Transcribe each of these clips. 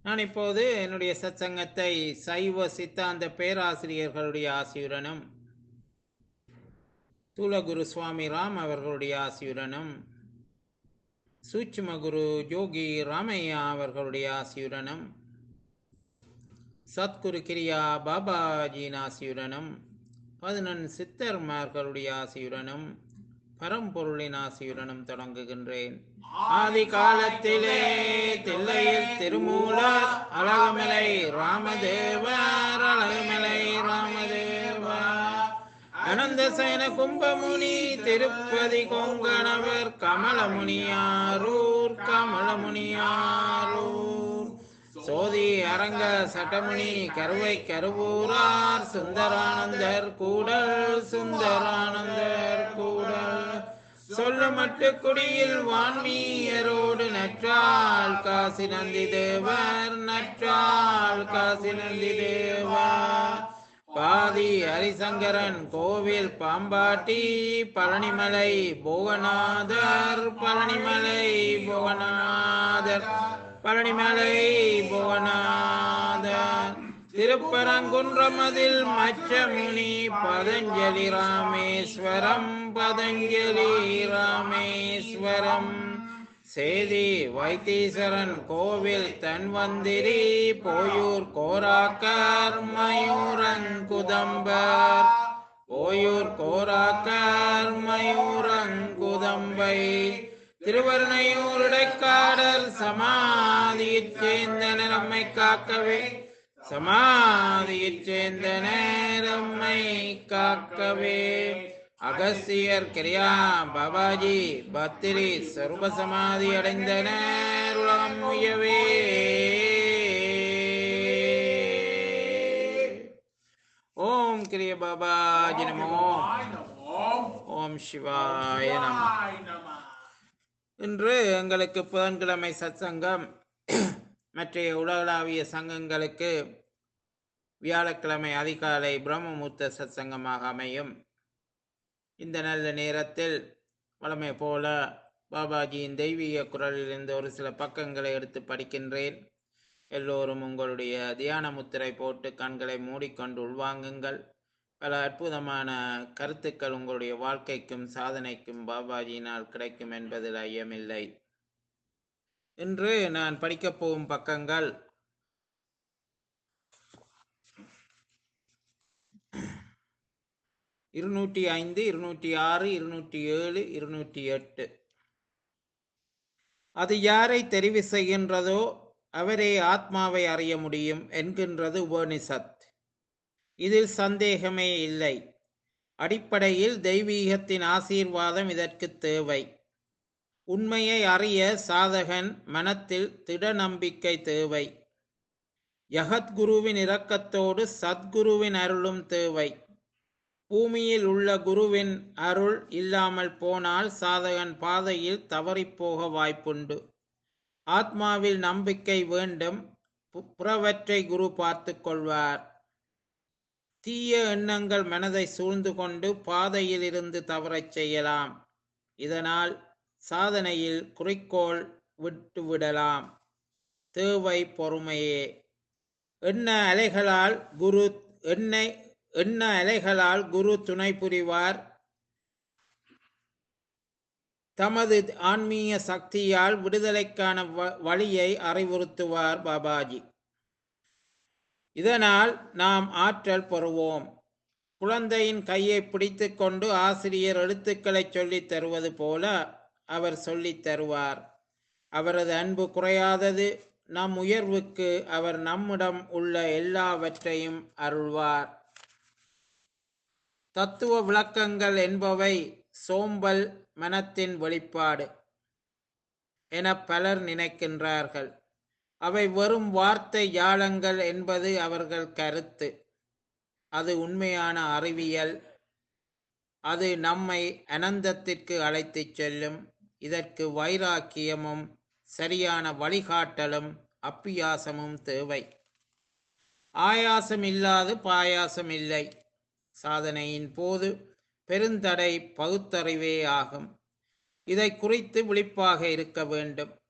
நான் இப்போது என்னுடைய சத்சங்கத்தை சைவ சித்தாந்த பேராசிரியர்களுடைய ஆசியுடனும் தூலகுரு சுவாமி ராம் அவர்களுடைய ஆசியுடனும் சூட்சும குரு யோகி ராமையா அவர்களுடைய ஆசியுடனும் சத்குரு கிரியா பாபாஜியின் ஆசியுடனும் பதினொன் சித்தர்மார்களுடைய ஆசியுடனும் பரம்பொருளின் ஆசியுடனும் தொடங்குகின்றேன் ஆதி காலத்திலே தில்லையில் திருமூலர் அழகுமலை ராமதேவர் அழகுமலை ராமதேவர் அனந்த சயன கும்பமுனி திருப்பதி கொங்கணவர் கமலமுனியாரூர் கமலமுனியாரூர் சோதி அரங்க சட்டமுனி கருவை கருவூரார் சுந்தரானந்தர் கூடல் சுந்தரானந்தர் கூடல் சொல்ல மட்டு குடியில் வான்மீயரோடு நற்றால் காசி நந்தி தேவர் நற்றால் காசி நந்தி தேவர் பாதி ஹரிசங்கரன் கோவில் பாம்பாட்டி பழனிமலை போகநாதர் பழனிமலை போகநாதர் பழனிமலை புவனாதர் திருப்பரங்குன்றமதில் மச்சமுனி பதஞ்சலி ராமேஸ்வரம் பதஞ்சலி ராமேஸ்வரம் சேதி வைத்தீஸ்வரன் கோவில் தன்வந்திரி போயூர் கோராக்கர் மயூரன் குதம்பர் போயூர் கோராக்கர் மயூரன் குதம்பை திருவருணையூர் இடைக்காடர் சமாதியைச் சேர்ந்த நம்மை காக்கவே சமாதியைச் சேர்ந்த நேரம்மை காக்கவே அகஸ்தியர் கிரியா பாபாஜி பத்திரி சர்வ சமாதி அடைந்த நேருளம் உயவே ஓம் கிரிய பாபாஜி நமோ ஓம் சிவாய நம இன்று எங்களுக்கு புதன்கிழமை சத்சங்கம் மற்ற உலகளாவிய சங்கங்களுக்கு வியாழக்கிழமை அதிகாலை பிரம்மமுத்த சத்சங்கமாக அமையும் இந்த நல்ல நேரத்தில் வளமை போல பாபாஜியின் தெய்வீக குரலிலிருந்து ஒரு சில பக்கங்களை எடுத்து படிக்கின்றேன் எல்லோரும் உங்களுடைய தியான முத்திரை போட்டு கண்களை மூடிக்கொண்டு உள்வாங்குங்கள் பல அற்புதமான கருத்துக்கள் உங்களுடைய வாழ்க்கைக்கும் சாதனைக்கும் பாபாஜியினால் கிடைக்கும் என்பதில் ஐயமில்லை இன்று நான் படிக்கப் போகும் பக்கங்கள் இருநூற்றி ஐந்து இருநூற்றி ஆறு இருநூற்றி ஏழு இருநூற்றி எட்டு அது யாரை தெரிவு செய்கின்றதோ அவரே ஆத்மாவை அறிய முடியும் என்கின்றது உபனிஷத் இதில் சந்தேகமே இல்லை அடிப்படையில் தெய்வீகத்தின் ஆசீர்வாதம் இதற்கு தேவை உண்மையை அறிய சாதகன் மனத்தில் திட நம்பிக்கை தேவை யகத்குருவின் இரக்கத்தோடு சத்குருவின் அருளும் தேவை பூமியில் உள்ள குருவின் அருள் இல்லாமல் போனால் சாதகன் பாதையில் தவறிப்போக வாய்ப்புண்டு ஆத்மாவில் நம்பிக்கை வேண்டும் புறவற்றை குரு பார்த்து கொள்வார் தீய எண்ணங்கள் மனதை சூழ்ந்து கொண்டு பாதையில் இருந்து தவறச் செய்யலாம் இதனால் சாதனையில் குறிக்கோள் விட்டு விடலாம் தேவை பொறுமையே எண்ண அலைகளால் குரு எண்ணெய் எண்ண அலைகளால் குரு துணை புரிவார் தமது ஆன்மீக சக்தியால் விடுதலைக்கான வழியை அறிவுறுத்துவார் பாபாஜி இதனால் நாம் ஆற்றல் பெறுவோம் குழந்தையின் கையை பிடித்து கொண்டு ஆசிரியர் எழுத்துக்களை சொல்லித் தருவது போல அவர் சொல்லித் தருவார் அவரது அன்பு குறையாதது நம் உயர்வுக்கு அவர் நம்மிடம் உள்ள எல்லாவற்றையும் அருள்வார் தத்துவ விளக்கங்கள் என்பவை சோம்பல் மனத்தின் வெளிப்பாடு என பலர் நினைக்கின்றார்கள் அவை வெறும் வார்த்தை யாழங்கள் என்பது அவர்கள் கருத்து அது உண்மையான அறிவியல் அது நம்மை அனந்தத்திற்கு அழைத்துச் செல்லும் இதற்கு வைராக்கியமும் சரியான வழிகாட்டலும் அப்பியாசமும் தேவை ஆயாசம் இல்லாது பாயாசம் இல்லை சாதனையின் போது பெருந்தடை பகுத்தறிவே ஆகும் இதை குறித்து விழிப்பாக இருக்க வேண்டும்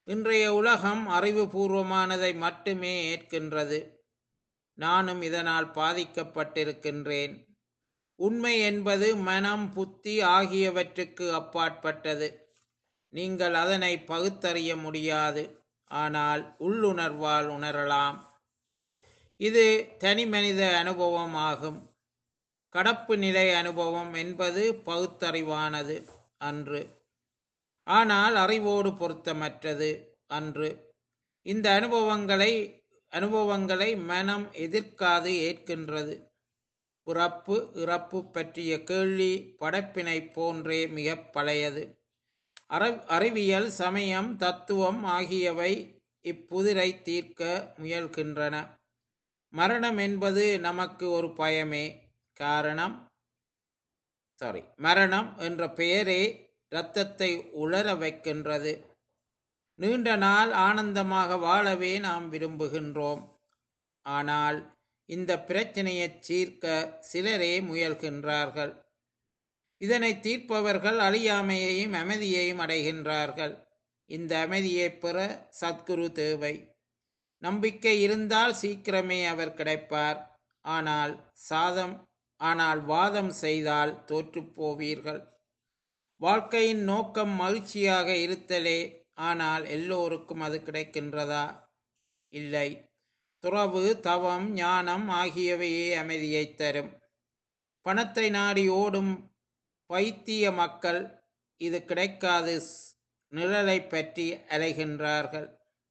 இன்றைய உலகம் அறிவுபூர்வமானதை மட்டுமே ஏற்கின்றது நானும் இதனால் பாதிக்கப்பட்டிருக்கின்றேன் உண்மை என்பது மனம் புத்தி ஆகியவற்றுக்கு அப்பாற்பட்டது நீங்கள் அதனை பகுத்தறிய முடியாது ஆனால் உள்ளுணர்வால் உணரலாம் இது தனி மனித அனுபவம் ஆகும் கடப்பு நிலை அனுபவம் என்பது பகுத்தறிவானது அன்று ஆனால் அறிவோடு பொருத்தமற்றது அன்று இந்த அனுபவங்களை அனுபவங்களை மனம் எதிர்க்காது ஏற்கின்றது பிறப்பு இறப்பு பற்றிய கேள்வி படைப்பினை போன்றே மிக பழையது அறிவியல் சமயம் தத்துவம் ஆகியவை இப்புதிரை தீர்க்க முயல்கின்றன மரணம் என்பது நமக்கு ஒரு பயமே காரணம் சாரி மரணம் என்ற பெயரே இரத்தத்தை உலர வைக்கின்றது நீண்ட நாள் ஆனந்தமாக வாழவே நாம் விரும்புகின்றோம் ஆனால் இந்த பிரச்சனையை தீர்க்க சிலரே முயல்கின்றார்கள் இதனை தீர்ப்பவர்கள் அழியாமையையும் அமைதியையும் அடைகின்றார்கள் இந்த அமைதியை பெற சத்குரு தேவை நம்பிக்கை இருந்தால் சீக்கிரமே அவர் கிடைப்பார் ஆனால் சாதம் ஆனால் வாதம் செய்தால் தோற்றுப் போவீர்கள் வாழ்க்கையின் நோக்கம் மகிழ்ச்சியாக இருத்தலே ஆனால் எல்லோருக்கும் அது கிடைக்கின்றதா இல்லை துறவு தவம் ஞானம் ஆகியவையே அமைதியை தரும் பணத்தை நாடி ஓடும் பைத்திய மக்கள் இது கிடைக்காது நிழலை பற்றி அலைகின்றார்கள்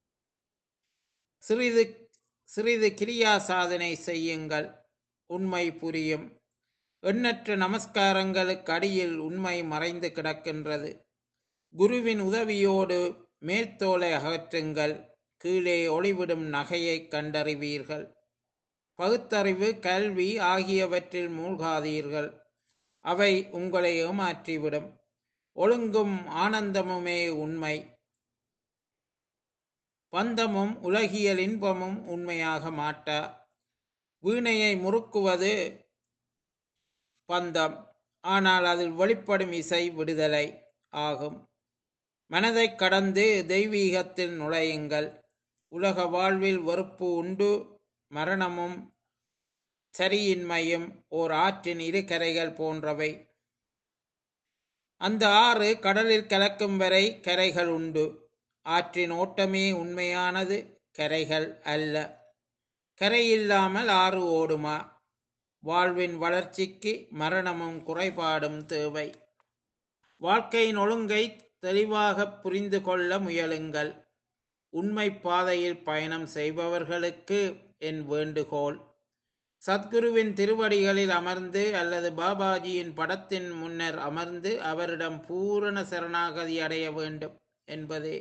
சிறிது சிறிது கிரியா சாதனை செய்யுங்கள் உண்மை புரியும் எண்ணற்ற நமஸ்காரங்களுக்கு அடியில் உண்மை மறைந்து கிடக்கின்றது குருவின் உதவியோடு மேல்தோலை அகற்றுங்கள் கீழே ஒளிவிடும் நகையை கண்டறிவீர்கள் பகுத்தறிவு கல்வி ஆகியவற்றில் மூழ்காதீர்கள் அவை உங்களை ஏமாற்றிவிடும் ஒழுங்கும் ஆனந்தமுமே உண்மை பந்தமும் உலகியல் இன்பமும் உண்மையாக மாட்டா வீணையை முறுக்குவது பந்தம் ஆனால் அதில் வெளிப்படும் இசை விடுதலை ஆகும் மனதை கடந்து தெய்வீகத்தில் நுழையுங்கள் உலக வாழ்வில் வெறுப்பு உண்டு மரணமும் சரியின்மையும் ஓர் ஆற்றின் இரு கரைகள் போன்றவை அந்த ஆறு கடலில் கலக்கும் வரை கரைகள் உண்டு ஆற்றின் ஓட்டமே உண்மையானது கரைகள் அல்ல கரை இல்லாமல் ஆறு ஓடுமா வாழ்வின் வளர்ச்சிக்கு மரணமும் குறைபாடும் தேவை வாழ்க்கையின் ஒழுங்கை தெளிவாக புரிந்து கொள்ள முயலுங்கள் உண்மை பாதையில் பயணம் செய்பவர்களுக்கு என் வேண்டுகோள் சத்குருவின் திருவடிகளில் அமர்ந்து அல்லது பாபாஜியின் படத்தின் முன்னர் அமர்ந்து அவரிடம் பூரண சரணாகதி அடைய வேண்டும் என்பதே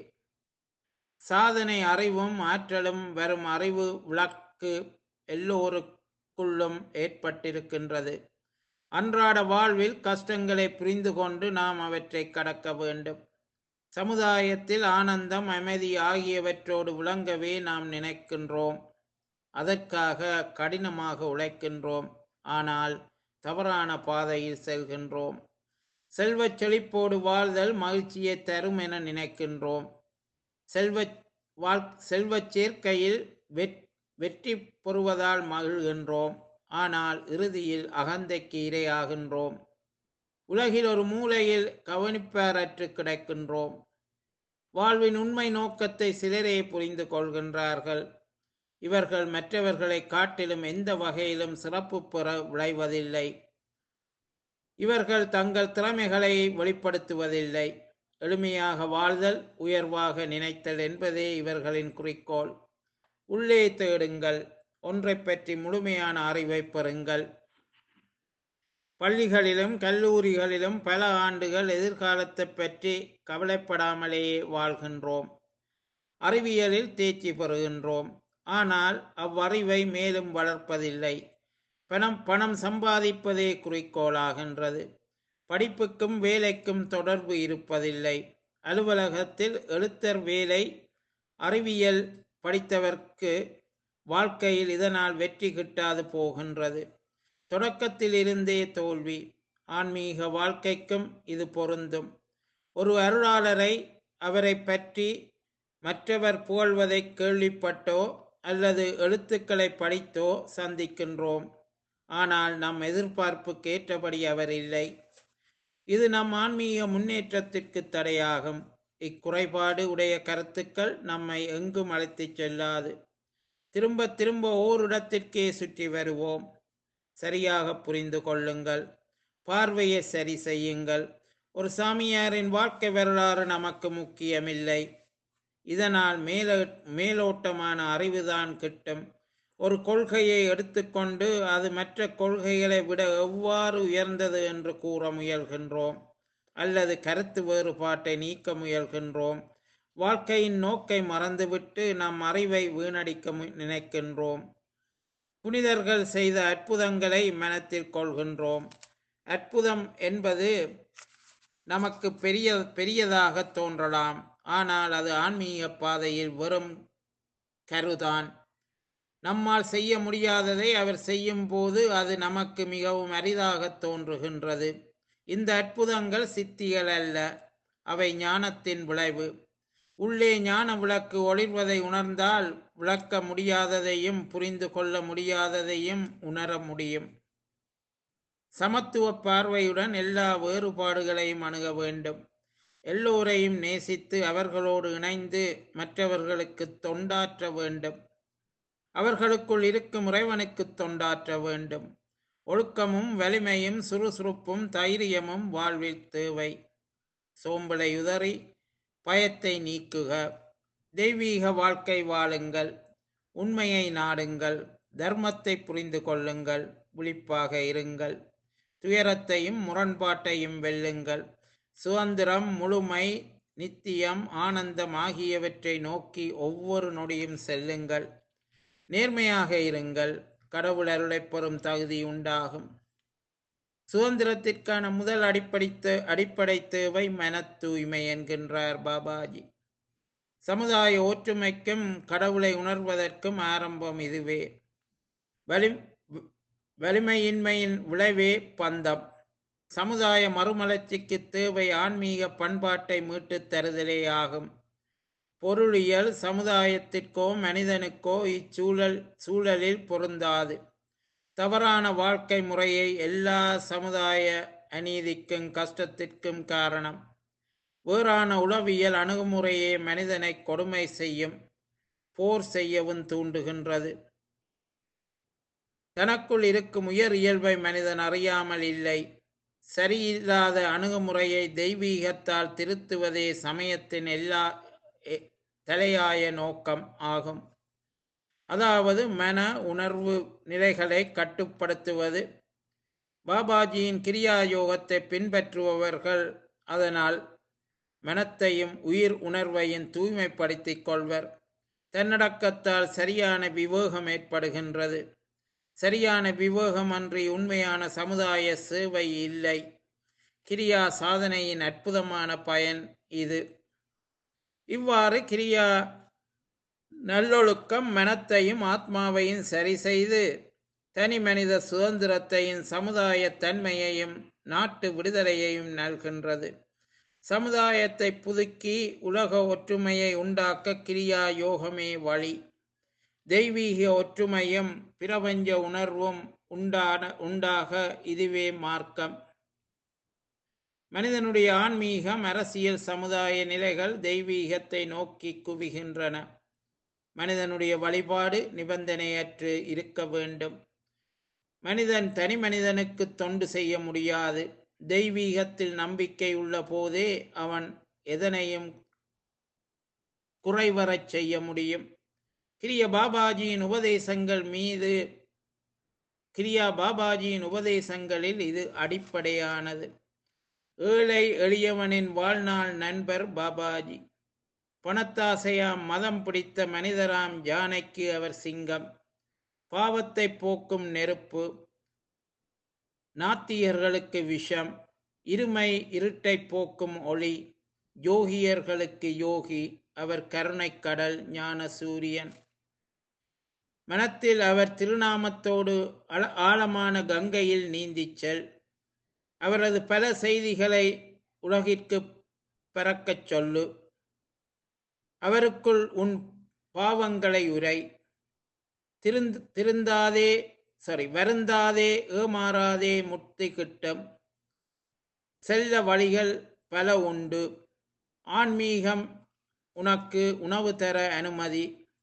சாதனை அறிவும் ஆற்றலும் வரும் அறிவு விளக்கு எல்லோருக்குள்ளும் ஏற்பட்டிருக்கின்றது அன்றாட வாழ்வில் கஷ்டங்களை புரிந்து கொண்டு நாம் அவற்றை கடக்க வேண்டும் சமுதாயத்தில் ஆனந்தம் அமைதி ஆகியவற்றோடு விளங்கவே நாம் நினைக்கின்றோம் அதற்காக கடினமாக உழைக்கின்றோம் ஆனால் தவறான பாதையில் செல்கின்றோம் செல்வச் செழிப்போடு வாழ்தல் மகிழ்ச்சியை தரும் என நினைக்கின்றோம் செல்வ வாழ் செல்வச் சேர்க்கையில் வெற் வெற்றி பெறுவதால் மகிழ்கின்றோம் ஆனால் இறுதியில் அகந்தைக்கு இரையாகின்றோம் உலகில் ஒரு மூலையில் கவனிப்பாரற்று கிடக்கின்றோம் வாழ்வின் உண்மை நோக்கத்தை சிலரே புரிந்து கொள்கின்றார்கள் இவர்கள் மற்றவர்களை காட்டிலும் எந்த வகையிலும் சிறப்பு பெற விளைவதில்லை இவர்கள் தங்கள் திறமைகளை வெளிப்படுத்துவதில்லை எளிமையாக வாழ்தல் உயர்வாக நினைத்தல் என்பதே இவர்களின் குறிக்கோள் உள்ளே தேடுங்கள் ஒன்றை பற்றி முழுமையான அறிவை பெறுங்கள் பள்ளிகளிலும் கல்லூரிகளிலும் பல ஆண்டுகள் எதிர்காலத்தை பற்றி கவலைப்படாமலேயே வாழ்கின்றோம் அறிவியலில் தேர்ச்சி பெறுகின்றோம் ஆனால் அவ்வறிவை மேலும் வளர்ப்பதில்லை பணம் பணம் சம்பாதிப்பதே குறிக்கோளாகின்றது படிப்புக்கும் வேலைக்கும் தொடர்பு இருப்பதில்லை அலுவலகத்தில் எழுத்தர் வேலை அறிவியல் படித்தவர்க்கு வாழ்க்கையில் இதனால் வெற்றி கிட்டாது போகின்றது தொடக்கத்தில் இருந்தே தோல்வி ஆன்மீக வாழ்க்கைக்கும் இது பொருந்தும் ஒரு அருளாளரை அவரை பற்றி மற்றவர் புகழ்வதை கேள்விப்பட்டோ அல்லது எழுத்துக்களை படித்தோ சந்திக்கின்றோம் ஆனால் நம் எதிர்பார்ப்புக்கு ஏற்றபடி அவர் இல்லை இது நம் ஆன்மீக முன்னேற்றத்திற்கு தடையாகும் இக்குறைபாடு உடைய கருத்துக்கள் நம்மை எங்கும் அழைத்துச் செல்லாது திரும்ப திரும்ப ஓரிடத்திற்கே சுற்றி வருவோம் சரியாக புரிந்து கொள்ளுங்கள் பார்வையை சரி செய்யுங்கள் ஒரு சாமியாரின் வாழ்க்கை வரலாறு நமக்கு முக்கியமில்லை இதனால் மேல மேலோட்டமான அறிவுதான் கிட்டும் ஒரு கொள்கையை எடுத்துக்கொண்டு அது மற்ற கொள்கைகளை விட எவ்வாறு உயர்ந்தது என்று கூற முயல்கின்றோம் அல்லது கருத்து வேறுபாட்டை நீக்க முயல்கின்றோம் வாழ்க்கையின் நோக்கை மறந்துவிட்டு நம் அறிவை வீணடிக்க மு- நினைக்கின்றோம் புனிதர்கள் செய்த அற்புதங்களை மனத்தில் கொள்கின்றோம் அற்புதம் என்பது நமக்கு பெரிய பெரியதாக தோன்றலாம் ஆனால் அது ஆன்மீக பாதையில் வெறும் கருதான் நம்மால் செய்ய முடியாததை அவர் செய்யும் போது அது நமக்கு மிகவும் அரிதாக தோன்றுகின்றது இந்த அற்புதங்கள் சித்திகள் அல்ல அவை ஞானத்தின் விளைவு உள்ளே ஞான விளக்கு ஒளிர்வதை உணர்ந்தால் விளக்க முடியாததையும் புரிந்து கொள்ள முடியாததையும் உணர முடியும் சமத்துவ பார்வையுடன் எல்லா வேறுபாடுகளையும் அணுக வேண்டும் எல்லோரையும் நேசித்து அவர்களோடு இணைந்து மற்றவர்களுக்கு தொண்டாற்ற வேண்டும் அவர்களுக்குள் இருக்கும் இறைவனுக்கு தொண்டாற்ற வேண்டும் ஒழுக்கமும் வலிமையும் சுறுசுறுப்பும் தைரியமும் வாழ்வில் தேவை சோம்பலை உதறி பயத்தை நீக்குக தெய்வீக வாழ்க்கை வாழுங்கள் உண்மையை நாடுங்கள் தர்மத்தை புரிந்து கொள்ளுங்கள் விழிப்பாக இருங்கள் துயரத்தையும் முரண்பாட்டையும் வெல்லுங்கள் சுதந்திரம் முழுமை நித்தியம் ஆனந்தம் ஆகியவற்றை நோக்கி ஒவ்வொரு நொடியும் செல்லுங்கள் நேர்மையாக இருங்கள் கடவுள் அருளைப் பெறும் தகுதி உண்டாகும் சுதந்திரத்திற்கான முதல் அடிப்படை தே- அடிப்படை தேவை மன தூய்மை என்கின்றார் பாபாஜி சமுதாய ஒற்றுமைக்கும் கடவுளை உணர்வதற்கும் ஆரம்பம் இதுவே வலி வலிமையின்மையின் விளைவே பந்தம் சமுதாய மறுமலர்ச்சிக்கு தேவை ஆன்மீக பண்பாட்டை மீட்டுத் தருதலே ஆகும் பொருளியல் சமுதாயத்திற்கோ மனிதனுக்கோ இச்சூழல் சூழலில் பொருந்தாது தவறான வாழ்க்கை முறையை எல்லா சமுதாய அநீதிக்கும் கஷ்டத்திற்கும் காரணம் வேறான உளவியல் அணுகுமுறையே மனிதனை கொடுமை செய்யும் போர் செய்யவும் தூண்டுகின்றது தனக்குள் இருக்கும் உயர் இயல்பை மனிதன் அறியாமல் இல்லை சரியில்லாத அணுகுமுறையை தெய்வீகத்தால் திருத்துவதே சமயத்தின் எல்லா எ- தலையாய நோக்கம் ஆகும் அதாவது மன உணர்வு நிலைகளை கட்டுப்படுத்துவது பாபாஜியின் கிரியா யோகத்தை பின்பற்றுபவர்கள் அதனால் மனத்தையும் உயிர் உணர்வையும் தூய்மைப்படுத்திக் கொள்வர் தன்னடக்கத்தால் சரியான விவேகம் ஏற்படுகின்றது சரியான விவேகம் அன்றி உண்மையான சமுதாய சேவை இல்லை கிரியா சாதனையின் அற்புதமான பயன் இது இவ்வாறு கிரியா நல்லொழுக்கம் மனத்தையும் ஆத்மாவையும் சரி செய்து தனி மனித சுதந்திரத்தையும் சமுதாய தன்மையையும் நாட்டு விடுதலையையும் நல்கின்றது சமுதாயத்தை புதுக்கி உலக ஒற்றுமையை உண்டாக்க கிரியா யோகமே வழி தெய்வீக ஒற்றுமையும் பிரபஞ்ச உணர்வும் உண்டான உண்டாக இதுவே மார்க்கம் மனிதனுடைய ஆன்மீகம் அரசியல் சமுதாய நிலைகள் தெய்வீகத்தை நோக்கி குவிகின்றன மனிதனுடைய வழிபாடு நிபந்தனையற்று இருக்க வேண்டும் மனிதன் தனி மனிதனுக்கு தொண்டு செய்ய முடியாது தெய்வீகத்தில் நம்பிக்கை உள்ள போதே அவன் எதனையும் குறைவரச் செய்ய முடியும் கிரிய பாபாஜியின் உபதேசங்கள் மீது கிரியா பாபாஜியின் உபதேசங்களில் இது அடிப்படையானது ஏழை எளியவனின் வாழ்நாள் நண்பர் பாபாஜி பணத்தாசையாம் மதம் பிடித்த மனிதராம் யானைக்கு அவர் சிங்கம் பாவத்தை போக்கும் நெருப்பு நாத்தியர்களுக்கு விஷம் இருமை இருட்டை போக்கும் ஒளி யோகியர்களுக்கு யோகி அவர் கருணைக் கடல் ஞான சூரியன் மனத்தில் அவர் திருநாமத்தோடு அல- ஆழமான கங்கையில் நீந்திச் செல் அவரது பல செய்திகளை உலகிற்கு பறக்கச் சொல்லு அவருக்குள் உன் பாவங்களை உரை திருந்து திருந்தாதே சாரி வருந்தாதே ஏமாறாதே முக்தி கிட்டும் செல்ல வழிகள் பல உண்டு ஆன்மீகம் உனக்கு உணவு தர அனுமதி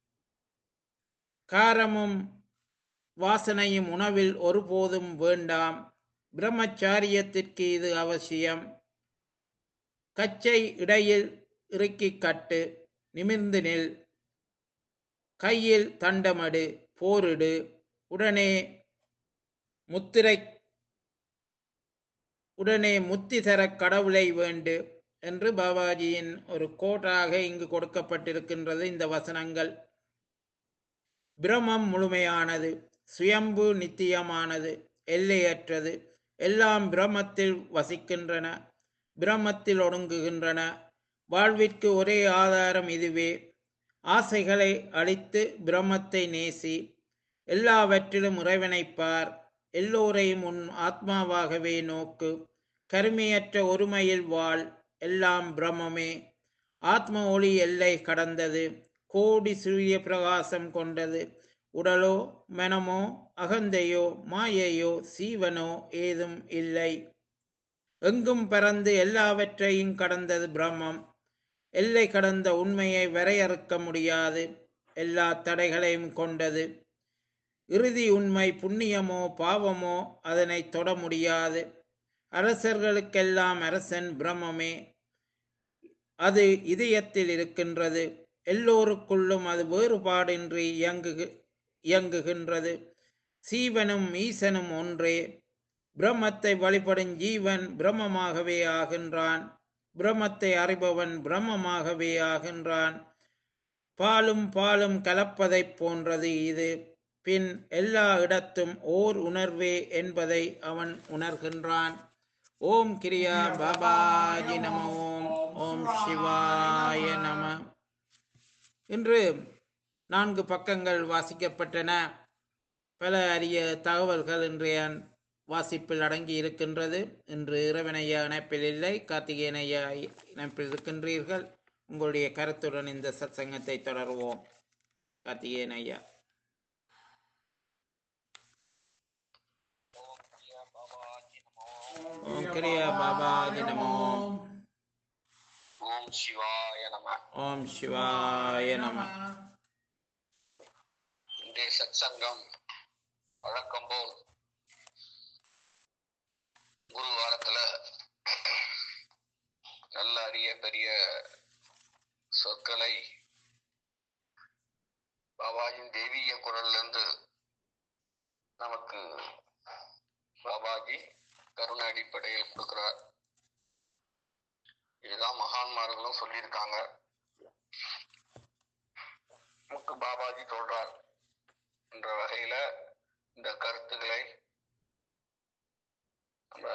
காரமும் வாசனையும் உணவில் ஒருபோதும் வேண்டாம் பிரம்மச்சாரியத்திற்கு இது அவசியம் கச்சை இடையில் இறுக்கிக் கட்டு நிமிர்ந்து நில் கையில் தண்டமடு போரிடு உடனே முத்திரை உடனே முத்தி தர கடவுளை வேண்டு என்று பாபாஜியின் ஒரு கோட்டாக இங்கு கொடுக்கப்பட்டிருக்கின்றது இந்த வசனங்கள் பிரமம் முழுமையானது சுயம்பு நித்தியமானது எல்லையற்றது எல்லாம் பிரம்மத்தில் வசிக்கின்றன பிரம்மத்தில் ஒடுங்குகின்றன வாழ்விற்கு ஒரே ஆதாரம் இதுவே ஆசைகளை அழித்து பிரம்மத்தை நேசி எல்லாவற்றிலும் இறைவனைப் பார் எல்லோரையும் உன் ஆத்மாவாகவே நோக்கு கருமையற்ற ஒருமையில் வாழ் எல்லாம் பிரம்மமே ஆத்ம ஒளி எல்லை கடந்தது கோடி சூரிய பிரகாசம் கொண்டது உடலோ மனமோ அகந்தையோ மாயையோ சீவனோ ஏதும் இல்லை எங்கும் பறந்து எல்லாவற்றையும் கடந்தது பிரம்மம் எல்லை கடந்த உண்மையை வரையறுக்க முடியாது எல்லா தடைகளையும் கொண்டது இறுதி உண்மை புண்ணியமோ பாவமோ அதனை தொட முடியாது அரசர்களுக்கெல்லாம் அரசன் பிரம்மமே அது இதயத்தில் இருக்கின்றது எல்லோருக்குள்ளும் அது வேறுபாடின்றி இயங்கு இயங்குகின்றது சீவனும் ஈசனும் ஒன்றே பிரம்மத்தை வழிபடும் ஜீவன் பிரம்மமாகவே ஆகின்றான் பிரம்மத்தை அறிபவன் பிரம்மமாகவே ஆகின்றான் பாலும் பாலும் கலப்பதைப் போன்றது இது பின் எல்லா இடத்தும் ஓர் உணர்வே என்பதை அவன் உணர்கின்றான் ஓம் கிரியா பாபாஜி நம ஓம் ஓம் சிவாய நம இன்று நான்கு பக்கங்கள் வாசிக்கப்பட்டன பல அரிய தகவல்கள் இன்றைய வாசிப்பில் அடங்கி இருக்கின்றது இன்று இறைவனையா இணைப்பில் இல்லை கார்த்திகேயன் ஐயா இணைப்பில் இருக்கின்றீர்கள் உங்களுடைய கருத்துடன் இந்த சத்சங்கத்தை தொடருவோம் கார்த்திகேயன் ஐயா ஓம் கிரியா பாபாஜி நமோ ஓம் சிவாய நம ஓம் சிவாய நம இன்றைய சத்சங்கம் வழக்கம் போல் குரு வாரத்துல நல்ல அரிய பெரிய சொற்களை பாபாஜியின் தெய்வீக குரல்ல இருந்து நமக்கு பாபாஜி கருணை அடிப்படையில் கொடுக்கிறார் இதுதான் மகான்மார்களும் சொல்லியிருக்காங்க நமக்கு பாபாஜி சொல்றார் என்ற வகையில இந்த கருத்துக்களை நம்ம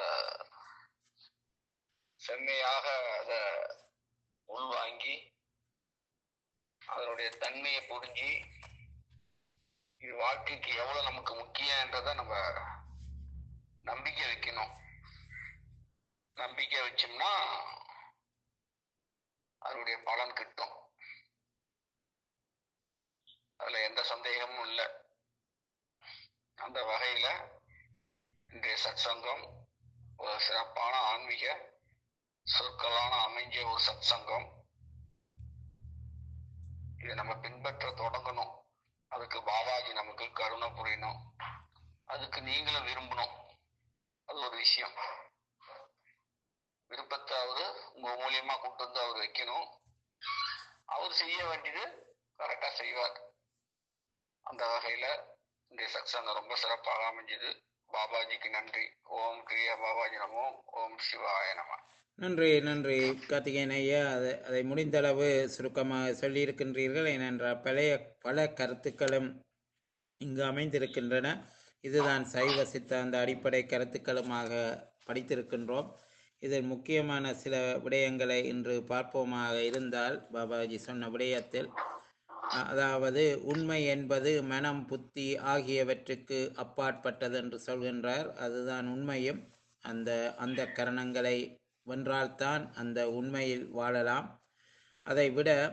செம்மையாக அத உள்வாங்கி அதனுடைய தன்மையை புரிஞ்சு இது வாழ்க்கைக்கு எவ்வளவு நமக்கு முக்கியன்றத நம்ம நம்பிக்கை வைக்கணும் நம்பிக்கை வச்சோம்னா அதனுடைய பலன் கிட்டும் அதுல எந்த சந்தேகமும் இல்லை அந்த வகையில இன்றைய சத்சங்கம் ஒரு சிறப்பான ஆன்மீக சொற்களான அமைஞ்ச ஒரு சத்சங்கம் இதை நம்ம பின்பற்ற தொடங்கணும் அதுக்கு பாபாஜி நமக்கு கருணை புரியணும் அதுக்கு நீங்களும் விரும்பணும் அது ஒரு விஷயம் விருப்பத்தை அவரு உங்க மூலியமா கூட்டு வந்து அவர் வைக்கணும் அவர் செய்ய வேண்டியது கரெக்டா செய்வார் அந்த வகையில இந்த சத்சங்கம் ரொம்ப சிறப்பாக அமைஞ்சது பாபாஜிக்கு நன்றி ஓம் கிரியா பாபாஜி நமோ ஓம் சிவாய நம நன்றி நன்றி கார்த்திகேயன் ஐயா அதை அதை முடிந்தளவு சுருக்கமாக சொல்லியிருக்கின்றீர்கள் ஏனென்றால் பழைய பல கருத்துக்களும் இங்கு அமைந்திருக்கின்றன இதுதான் சைவ சித்தாந்த அடிப்படை கருத்துக்களுமாக படித்திருக்கின்றோம் இதில் முக்கியமான சில விடயங்களை இன்று பார்ப்போமாக இருந்தால் பாபாஜி சொன்ன விடயத்தில் அ- அதாவது உண்மை என்பது மனம் புத்தி ஆகியவற்றுக்கு அப்பாற்பட்டது என்று சொல்கின்றார் அதுதான் உண்மையும் அந்த அந்த கரணங்களை வென்றால்தான் அந்த உண்மையில் வாழலாம் அதை விட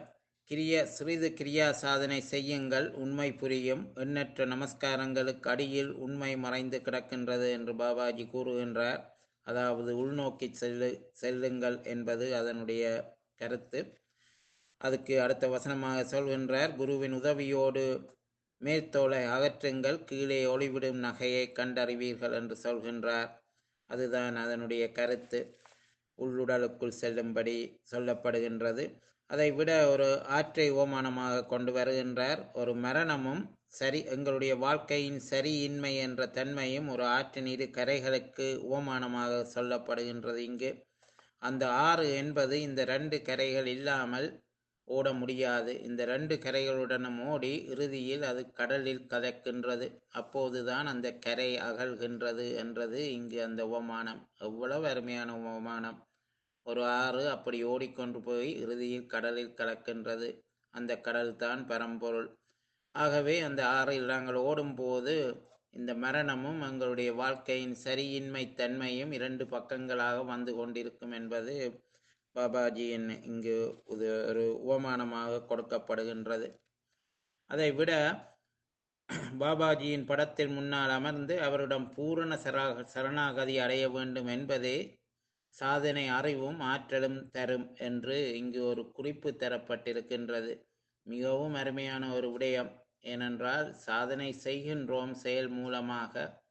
கிரிய சிறிது கிரியா சாதனை செய்யுங்கள் உண்மை புரியும் எண்ணற்ற நமஸ்காரங்களுக்கு அடியில் உண்மை மறைந்து கிடக்கின்றது என்று பாபாஜி கூறுகின்றார் அதாவது உள்நோக்கி செல்லு செல்லுங்கள் என்பது அதனுடைய கருத்து அதுக்கு அடுத்த வசனமாக சொல்கின்றார் குருவின் உதவியோடு மேற்தோலை அகற்றுங்கள் கீழே ஒளிவிடும் நகையை கண்டறிவீர்கள் என்று சொல்கின்றார் அதுதான் அதனுடைய கருத்து உள்ளுடலுக்குள் செல்லும்படி சொல்லப்படுகின்றது அதை விட ஒரு ஆற்றை ஓமானமாக கொண்டு வருகின்றார் ஒரு மரணமும் சரி எங்களுடைய வாழ்க்கையின் சரியின்மை என்ற தன்மையும் ஒரு ஆற்றின் இரு கரைகளுக்கு ஓமானமாக சொல்லப்படுகின்றது இங்கு அந்த ஆறு என்பது இந்த ரெண்டு கரைகள் இல்லாமல் ஓட முடியாது இந்த ரெண்டு கரைகளுடனும் ஓடி இறுதியில் அது கடலில் கலக்கின்றது அப்போதுதான் அந்த கரை அகல்கின்றது என்றது இங்கு அந்த உவமானம் எவ்வளவு அருமையான உவமானம் ஒரு ஆறு அப்படி ஓடிக்கொண்டு போய் இறுதியில் கடலில் கலக்கின்றது அந்த கடல் தான் பரம்பொருள் ஆகவே அந்த ஆறில் நாங்கள் ஓடும்போது இந்த மரணமும் எங்களுடைய வாழ்க்கையின் சரியின்மை தன்மையும் இரண்டு பக்கங்களாக வந்து கொண்டிருக்கும் என்பது பாபாஜியின் இங்கு இது ஒரு உவமானமாக கொடுக்கப்படுகின்றது அதை விட பாபாஜியின் படத்தில் முன்னால் அமர்ந்து அவரிடம் பூரண சரா சரணாகதி அடைய வேண்டும் என்பதே சாதனை அறிவும் ஆற்றலும் தரும் என்று இங்கு ஒரு குறிப்பு தரப்பட்டிருக்கின்றது மிகவும் அருமையான ஒரு விடயம் ஏனென்றால் சாதனை செய்கின்றோம் செயல் மூலமாக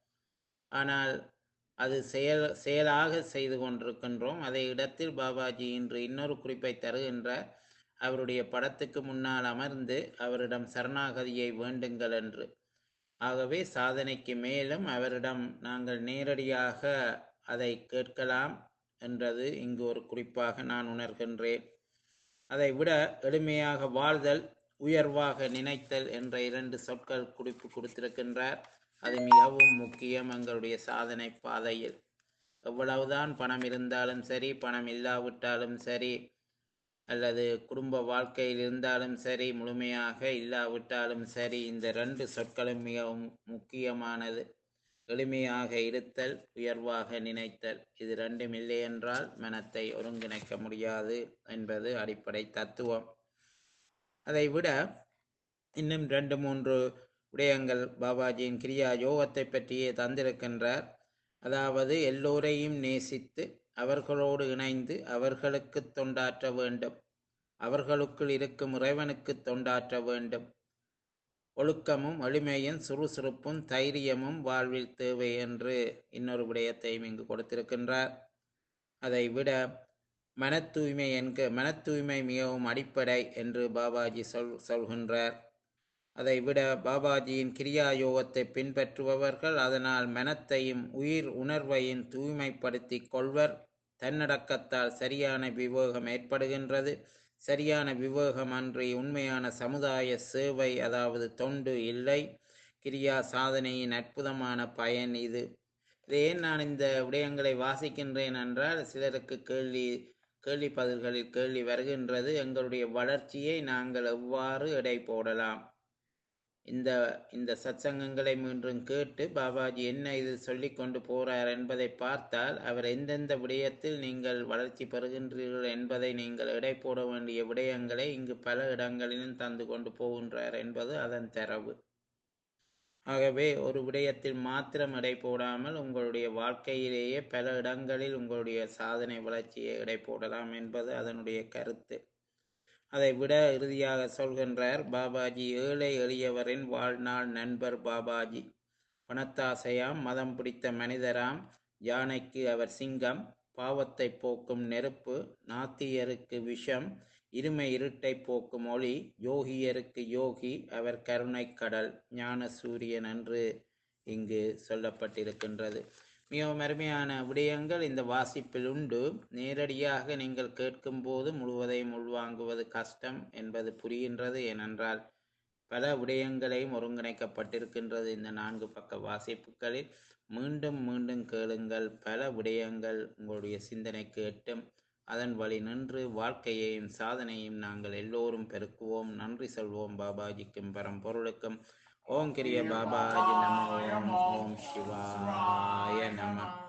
ஆனால் அது செயல் செயலாக செய்து கொண்டிருக்கின்றோம் அதே இடத்தில் பாபாஜி இன்று இன்னொரு குறிப்பை தருகின்றார் அவருடைய படத்துக்கு முன்னால் அமர்ந்து அவரிடம் சரணாகதியை வேண்டுங்கள் என்று ஆகவே சாதனைக்கு மேலும் அவரிடம் நாங்கள் நேரடியாக அதை கேட்கலாம் என்றது இங்கு ஒரு குறிப்பாக நான் உணர்கின்றேன் அதை விட எளிமையாக வாழ்தல் உயர்வாக நினைத்தல் என்ற இரண்டு சொற்கள் குறிப்பு கொடுத்திருக்கின்றார் அது மிகவும் முக்கியம் எங்களுடைய சாதனை பாதையில் எவ்வளவுதான் பணம் இருந்தாலும் சரி பணம் இல்லாவிட்டாலும் சரி அல்லது குடும்ப வாழ்க்கையில் இருந்தாலும் சரி முழுமையாக இல்லாவிட்டாலும் சரி இந்த ரெண்டு சொற்களும் மிகவும் முக்கியமானது எளிமையாக இருத்தல் உயர்வாக நினைத்தல் இது ரெண்டும் இல்லை என்றால் மனத்தை ஒருங்கிணைக்க முடியாது என்பது அடிப்படை தத்துவம் அதை விட இன்னும் ரெண்டு மூன்று விடயங்கள் பாபாஜியின் கிரியா யோகத்தை பற்றியே தந்திருக்கின்றார் அதாவது எல்லோரையும் நேசித்து அவர்களோடு இணைந்து அவர்களுக்கு தொண்டாற்ற வேண்டும் அவர்களுக்குள் இருக்கும் இறைவனுக்கு தொண்டாற்ற வேண்டும் ஒழுக்கமும் எளிமையும் சுறுசுறுப்பும் தைரியமும் வாழ்வில் தேவை என்று இன்னொரு விடயத்தையும் இங்கு கொடுத்திருக்கின்றார் அதை விட மன தூய்மை என்க மன தூய்மை மிகவும் அடிப்படை என்று பாபாஜி சொல் சொல்கின்றார் அதை விட பாபாஜியின் கிரியா யோகத்தை பின்பற்றுபவர்கள் அதனால் மனத்தையும் உயிர் உணர்வையும் தூய்மைப்படுத்தி கொள்வர் தன்னடக்கத்தால் சரியான விவேகம் ஏற்படுகின்றது சரியான விவேகம் அன்றி உண்மையான சமுதாய சேவை அதாவது தொண்டு இல்லை கிரியா சாதனையின் அற்புதமான பயன் இது இது ஏன் நான் இந்த விடயங்களை வாசிக்கின்றேன் என்றால் சிலருக்கு கேள்வி கேள்வி பதில்களில் கேள்வி வருகின்றது எங்களுடைய வளர்ச்சியை நாங்கள் எவ்வாறு எடை போடலாம் இந்த இந்த சத்சங்கங்களை மீண்டும் கேட்டு பாபாஜி என்ன இது சொல்லி கொண்டு போறார் என்பதை பார்த்தால் அவர் எந்தெந்த விடயத்தில் நீங்கள் வளர்ச்சி பெறுகின்றீர்கள் என்பதை நீங்கள் எடை போட வேண்டிய விடயங்களை இங்கு பல இடங்களிலும் தந்து கொண்டு போகின்றார் என்பது அதன் தரவு ஆகவே ஒரு விடயத்தில் மாத்திரம் எடை போடாமல் உங்களுடைய வாழ்க்கையிலேயே பல இடங்களில் உங்களுடைய சாதனை வளர்ச்சியை எடை போடலாம் என்பது அதனுடைய கருத்து அதை விட இறுதியாக சொல்கின்றார் பாபாஜி ஏழை எளியவரின் வாழ்நாள் நண்பர் பாபாஜி பணத்தாசையாம் மதம் பிடித்த மனிதராம் யானைக்கு அவர் சிங்கம் பாவத்தை போக்கும் நெருப்பு நாத்தியருக்கு விஷம் இருமை இருட்டை போக்கும் ஒளி யோகியருக்கு யோகி அவர் கருணை கடல் ஞான சூரியன் என்று இங்கு சொல்லப்பட்டிருக்கின்றது மிகவும் அருமையான விடயங்கள் இந்த வாசிப்பில் உண்டு நேரடியாக நீங்கள் கேட்கும்போது முழுவதையும் உள்வாங்குவது கஷ்டம் என்பது புரிகின்றது ஏனென்றால் பல விடயங்களையும் ஒருங்கிணைக்கப்பட்டிருக்கின்றது இந்த நான்கு பக்க வாசிப்புகளில் மீண்டும் மீண்டும் கேளுங்கள் பல விடயங்கள் உங்களுடைய சிந்தனைக்கு எட்டும் அதன் வழி நின்று வாழ்க்கையையும் சாதனையும் நாங்கள் எல்லோரும் பெருக்குவோம் நன்றி சொல்வோம் பாபாஜிக்கும் பரம்பொருளுக்கும் ஓம் கிரிய பாபாஜி நம ஓம் ஓம் சிவாய நம